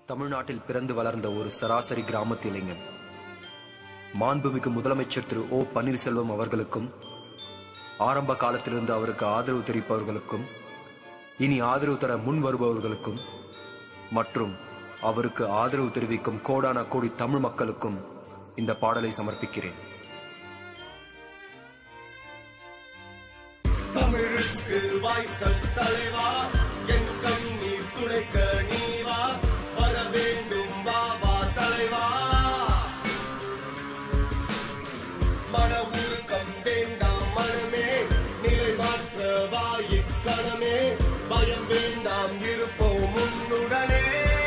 தமிழ்நாட்டில் பிறந்து வளர்ந்த ஒரு சராசரி கிராமத்து இளைஞன் மாண்புமிகு முதலமைச்சர் திரு ஓ பன்னீர்செல்வம் அவர்களுக்கும் ஆரம்ப காலத்திலிருந்து அவருக்கு ஆதரவு தெரிவிப்பவர்களுக்கும் இனி ஆதரவு தர முன் வருபவர்களுக்கும் மற்றும் அவருக்கு ஆதரவு தெரிவிக்கும் கோடான கோடி தமிழ் மக்களுக்கும் இந்த பாடலை சமர்ப்பிக்கிறேன் தமிழுக்கு வாய்த்தல் தலைவா என் கண்ணீர் துடைக்க நீவா வர வேண்டும் பாபா தலைவா மன உருக்கம் வேண்டாம் மனமே நிலை மாற்ற வாயிக்கணமே பயம் வேண்டாம் இருப்போம் முன்னுடனே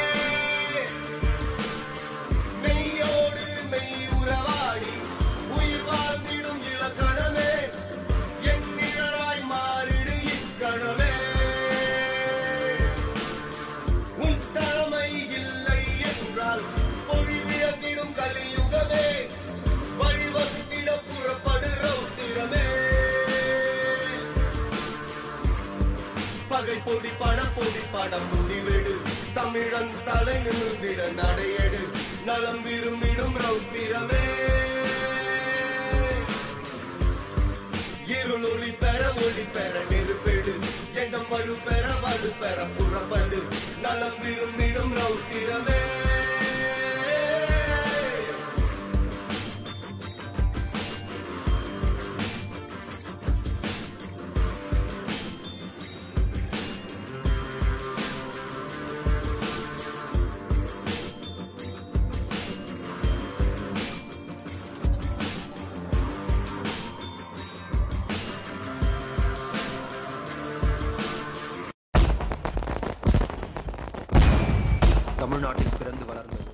மெய்யோடு மெய் உறவாடி உயிர் வாழ்ந்திடும் இலக்கணமே என் நிழலாய் மாறிடு இக்கணமே உன் தலைமை இல்லை என்றால் பொழிவியந்திடும் கலியுகமே வழிவகுத்திட புறப்படு ரௌத்திரமே பகை பொடி பட பொடி படம் முடிவெடு தமிழன் தலை நிமிர்ந்திட நடையெடு நலம் விரும்பிடும் ரௌத்திரமே இருள் ஒளி பெற ஒளி பெற நெருப்பெடு எண்ணம் வலு பெற வலு பெற புறப்படு நலம் விரும்பிடும் ரௌத்திரமே தமிழ்நாட்டில் பிறந்து வளர்ந்த